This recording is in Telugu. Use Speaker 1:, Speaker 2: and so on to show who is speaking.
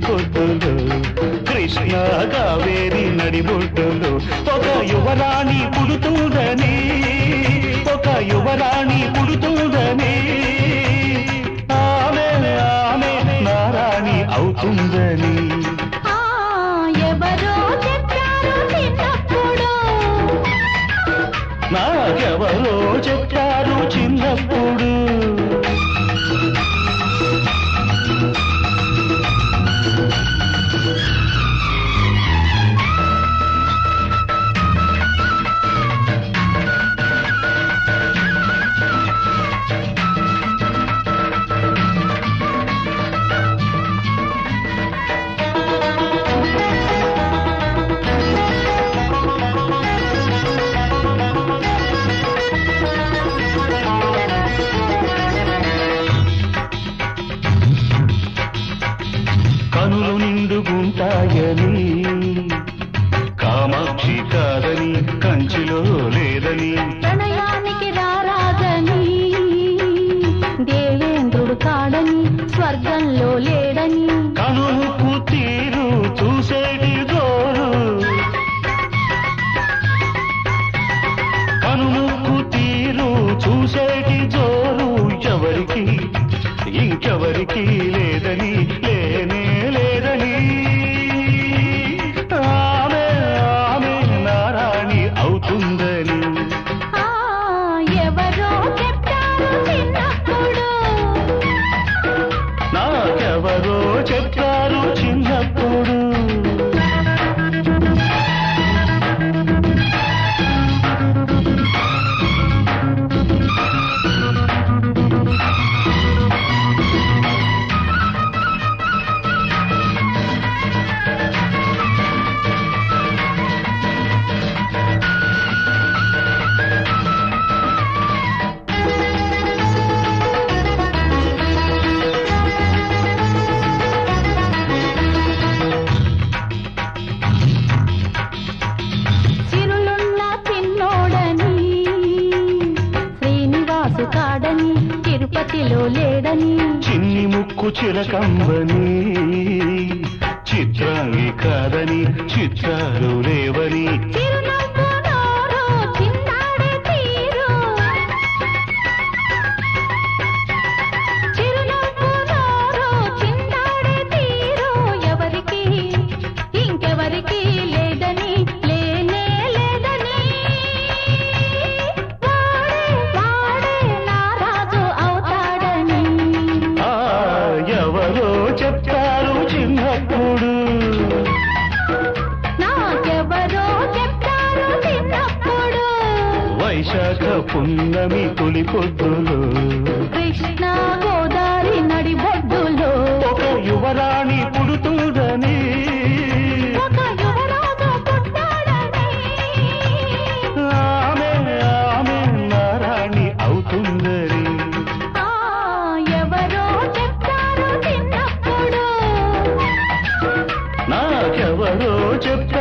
Speaker 1: పొద్దులు కృష్ణ కావేరి నడిబొడ్డులు ఒక యువరాణి పుడుతుందని ఒక యువరాణి పుడుతుందని ఆమె ఆమె నారాణి అవుతుందని
Speaker 2: ఆ ఎవరో చెప్పారు చిన్నప్పుడు
Speaker 1: నాకెవరో చెప్పారు చిన్నప్పుడు కనులు నిండుగుంటాయని కామాక్షి కాదని కంచిలో లేదని
Speaker 2: ప్రణయానికి రారాజని దేవేంద్రుడు కాడని స్వర్గంలో లేడని
Speaker 1: కనులకు తీరు చూసేటి జోరు కనులకు తీరు చూసేటి జోరు ఎవరికి ఇంకెవరికి లేదని లేనే లేదని ఆమె ఆమె నారాణి అవుతుందని
Speaker 2: ఆ ఎవరో చెప్పారు చిన్నప్పుడు
Speaker 1: నాకెవరో చెప్పారు చిన్నప్పుడు
Speaker 2: చిరులున్న పిన్నోడని శ్రీనివాసు కాడని తిరుపతిలో లేడని
Speaker 1: చిన్ని ముక్కు చిలకంబని చిత్రాంగి కాదని చిత్రాలు లేవని
Speaker 2: చిరునవ్వు నోరు చిన్నాడే తీరు చిరునవ్వు నోరు చిన్నాడే తీరు ఎవరికి ఇంకెవరికి లేదని లేనే లేదని వాడే వాడే నా రాజు అవుతాడని
Speaker 1: ఆ ఎవరో చెప్తారు చిన్నప్పుడు
Speaker 2: నాకెవరో చెప్తారు చిన్నప్పుడు
Speaker 1: వైశాఖ పున్నమి తొలి పొద్దులు
Speaker 2: కృష్ణ గోదావరి నడిబొడ్డులో
Speaker 1: ఒక యువరాణి పుడుతుందని
Speaker 2: ఒక యువరాజు పుట్టాడని
Speaker 1: ఆమె ఆమె నారాణి అవుతుందని
Speaker 2: ఆ ఎవరో చెప్తారు చిన్నప్పుడు
Speaker 1: నాకెవరో చెప్తారు